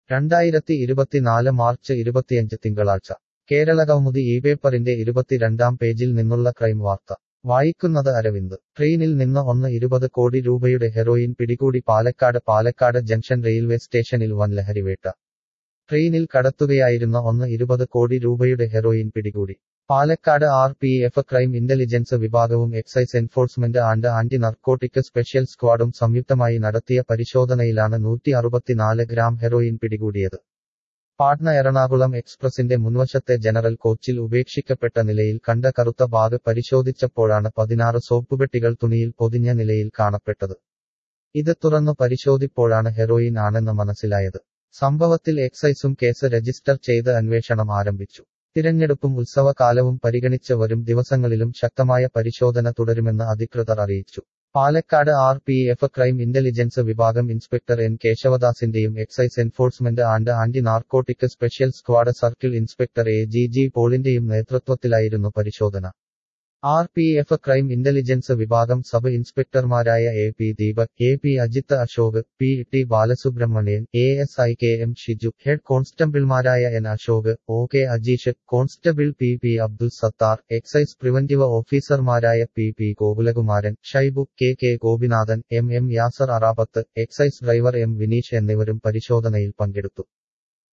രണ്ടായിരത്തി ഇരുപത്തിനാല് മാർച്ച് ഇരുപത്തിയഞ്ച് തിങ്കളാഴ്ച കേരളകൗമുദി ഈ പേപ്പറിന്റെ ഇരുപത്തിരണ്ടാം പേജിൽ നിന്നുള്ള ക്രൈം വാർത്ത വായിക്കുന്നത് അരവിന്ദ് ട്രെയിനിൽ നിന്ന് ഒന്ന് ഇരുപത് കോടി രൂപയുടെ ഹെറോയിൻ പിടികൂടി പാലക്കാട് പാലക്കാട് ജംഗ്ഷൻ റെയിൽവേ സ്റ്റേഷനിൽ വൻ ലഹരിവേട്ട ട്രെയിനിൽ കടത്തുകയായിരുന്ന ഒന്ന് ഇരുപത് കോടി രൂപയുടെ ഹെറോയിൻ പിടികൂടി Palakkad R P F crime intelligence വിഭാഗവും excise enforcement and anti narcotic special സ്ക്വാഡും സംയുക്തമായി നടത്തിയ പരിശോധനയിലാണ് നൂറ്റി അറുപത്തിനാല് ഗ്രാം ഹെറോയിൻ പിടികൂടിയത് പാട്ന എറണാകുളം എക്സ്പ്രസിന്റെ മുൻവശത്തെ ജനറൽ കോച്ചിൽ ഉപേക്ഷിക്കപ്പെട്ട നിലയിൽ കണ്ട കറുത്ത ബാഗ് പരിശോധിച്ചപ്പോഴാണ് പതിനാറ് സോപ്പുപെട്ടികൾ തുണിയിൽ പൊതിഞ്ഞ നിലയിൽ കാണപ്പെട്ടത് ഇത് തുറന്നു പരിശോധിപ്പോഴാണ് ഹെറോയിൻ ആണെന്ന് മനസ്സിലായത് സംഭവത്തിൽ എക്സൈസും കേസ് രജിസ്റ്റർ ചെയ്ത് അന്വേഷണം ആരംഭിച്ചു തിരഞ്ഞെടുപ്പും ഉത്സവകാലവും പരിഗണിച്ച് വരും ദിവസങ്ങളിലും ശക്തമായ പരിശോധന തുടരുമെന്ന് അധികൃതർ അറിയിച്ചു Palakkad R P F crime intelligence വിഭാഗം ഇൻസ്പെക്ടർ എൻ കേശവദാസിന്റെയും excise enforcement and anti narcotic special squad circle inspector A G G പോളിന്റെയും നേതൃത്വത്തിലായിരുന്നു പരിശോധന R P F crime intelligence വിഭാഗം സബ് ഇൻസ്പെക്ടർമാരായ A P Deepak A P Ajith Ashok P T Balasubramanian A S I K M Shiju head കോൺസ്റ്റബിൾമാരായ N Ashok O K Ajeesh constable P P Abdul Sathar excise preventive ഓഫീസർമാരായ P P ഗോകുലകുമാരൻ Shaibu K K Gopinathan M M Yasar Arafath excise driver M Vineesh എന്നിവരും പരിശോധനയിൽ പങ്കെടുത്തു